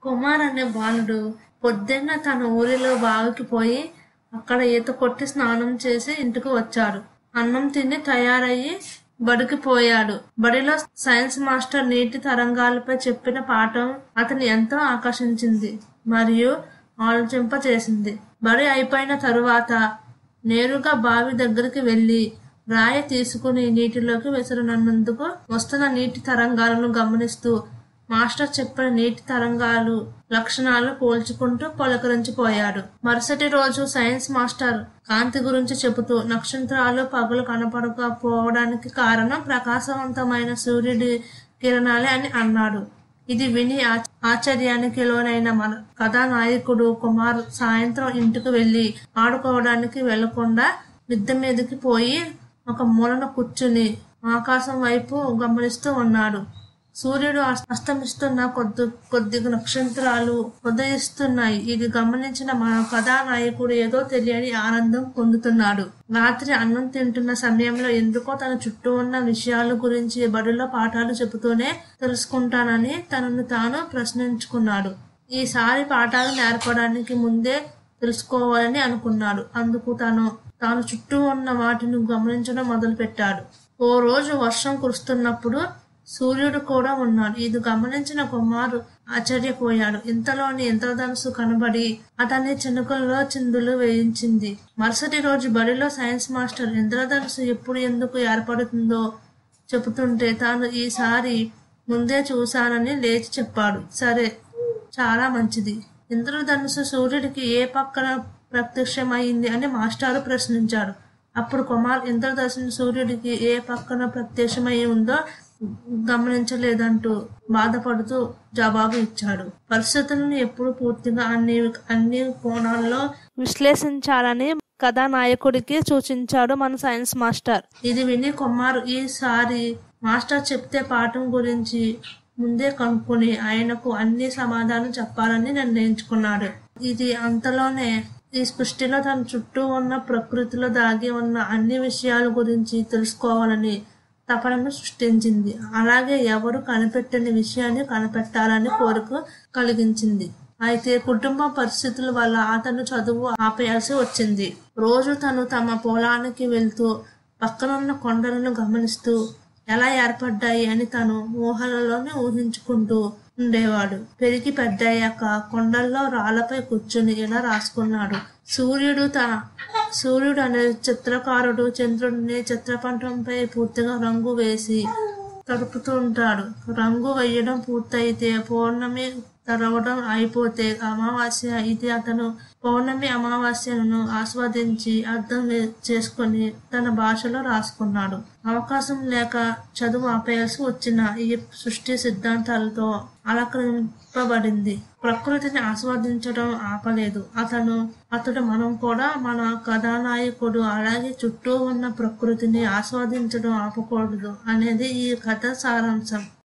కుమార్ అనే బాలుడు పొద్దున్న తన ఊరిలో బావికి పోయి అక్కడ ఈత కొట్టి స్నానం చేసి ఇంటికి వచ్చాడు అన్నం తిని తయారయ్యి బడికి పోయాడు బడిలో సైన్స్ మాస్టర్ నీటి తరంగాలపై చెప్పిన పాఠం అతని ఎంతో ఆకర్షించింది మరియు ఆలోచింప చేసింది బడి అయిపోయిన తరువాత నేరుగా బావి దగ్గరికి వెళ్లి రాయి తీసుకుని నీటిలోకి విసరనందుకు వస్తున్న నీటి తరంగాలను గమనిస్తూ మాస్టర్ చెప్పిన నీటి తరంగాలు లక్షణాలు పోల్చుకుంటూ పలకరించిపోయాడు మరుసటి రోజు సైన్స్ మాస్టర్ కాంతి గురించి చెబుతూ నక్షత్రాలు పగలు కనపడకపోవడానికి కారణం ప్రకాశవంతమైన సూర్యుడి కిరణాలే అని అన్నాడు ఇది విని ఆచ- ఆశ్చర్యానికి లోనైన మన కథానాయకుడు కుమార్ సాయంత్రం ఇంటికి వెళ్లి ఆడుకోవడానికి వెళ్లకుండా మిద్దె మీదకి పోయి ఒక మూలన కూర్చుని ఆకాశం వైపు గమనిస్తూ ఉన్నాడు సూర్యుడు అస్- అస్తమిస్తున్న కొద్ది కొద్ది నక్షత్రాలు ఉదయిస్తున్నాయి ఇది గమనించిన మన కథానాయకుడు ఏదో తెలియని ఆనందం పొందుతున్నాడు రాత్రి అన్నం తింటున్న సమయంలో ఎందుకో తన చుట్టూ ఉన్న విషయాల గురించి బడిలో పాఠాలు చెబుతూనే తెలుసుకుంటానని తనను తాను ప్రశ్నించుకున్నాడు ఈసారి పాఠాలు నేర్పడానికి ముందే తెలుసుకోవాలని అనుకున్నాడు అందుకు తను తాను చుట్టూ ఉన్న వాటిని గమనించడం మొదలుపెట్టాడు ఓ రోజు వర్షం కురుస్తున్నప్పుడు సూర్యుడు కూడా ఉన్నాడు ఇది గమనించిన కుమారు ఆశ్చర్యపోయాడు ఇంతలోని ఇంద్రధనుసు కనబడి అతన్ని చినుకల్లో చిందులు వేయించింది మరుసటి రోజు బడిలో సైన్స్ మాస్టర్ ఇంద్రధనుసు ఎప్పుడు ఎందుకు ఏర్పడుతుందో చెబుతుంటే తాను ఈసారి ముందే చూశానని లేచి చెప్పాడు సరే చాలా మంచిది ఇంద్రధనుసు సూర్యుడికి ఏ పక్కన ప్రత్యక్షమైంది అని మాస్టారు ప్రశ్నించాడు అప్పుడు కుమార్ ఇంద్రధనుసు సూర్యుడికి ఏ పక్కన ప్రత్యక్షమై ఉందో గమనించలేదంటూ బాధపడుతూ జవాబు ఇచ్చాడు పరిస్థితులను ఎప్పుడు పూర్తిగా అన్ని అన్ని కోణాల్లో విశ్లేషించాలని కథానాయకుడికి సూచించాడు మన సైన్స్ మాస్టర్ ఇది విని కుమార్ ఈసారి మాస్టర్ చెప్తే పాఠం గురించి ముందే కనుక్కొని ఆయనకు అన్ని సమాధానం చెప్పాలని నిర్ణయించుకున్నాడు ఇది అంతలోనే ఈ సృష్టిలో తన చుట్టూ ఉన్న ప్రకృతిలో దాగి ఉన్న అన్ని విషయాల గురించి తెలుసుకోవాలని తపనను సృష్టించింది అలాగే ఎవరు కనిపెట్టని విషయాన్ని కనిపెట్టాలని కోరిక కలిగించింది అయితే కుటుంబ పరిస్థితుల వల్ల అతను చదువు ఆపేయాల్సి వచ్చింది రోజు తను తమ పొలానికి వెళ్తూ పక్కనున్న కొండలను గమనిస్తూ ఎలా ఏర్పడ్డాయి అని తను ఊహలలోనే ఊహించుకుంటూ ఉండేవాడు పెరిగి పెద్దయ్యాక కొండల్లో రాళ్లపై కూర్చుని ఇలా రాసుకున్నాడు సూర్యుడు తన సూర్యుడు అనే చిత్రకారుడు చంద్రుడిని చిత్రపటంపై పూర్తిగా రంగు వేసి తడుపుతూ ఉంటాడు రంగు వేయడం పూర్తయితే పౌర్ణమి తరవడం అయిపోతే అమావాస్య ఇది అతను పౌర్ణమి అమావాస్యను ఆస్వాదించి అర్థం వే- చేసుకొని తన భాషలో రాసుకున్నాడు అవకాశం లేక చదువు ఆపేయాల్సి వచ్చిన ఈ సృష్టి సిద్ధాంతాలతో అలంకరింపబడింది ప్రకృతిని ఆస్వాదించడం ఆపలేదు అతను అతడు మనం కూడా మన కథానాయకుడు అలాగే చుట్టూ ఉన్న ప్రకృతిని ఆస్వాదించడం ఆపకూడదు అనేది ఈ కథ సారాంశం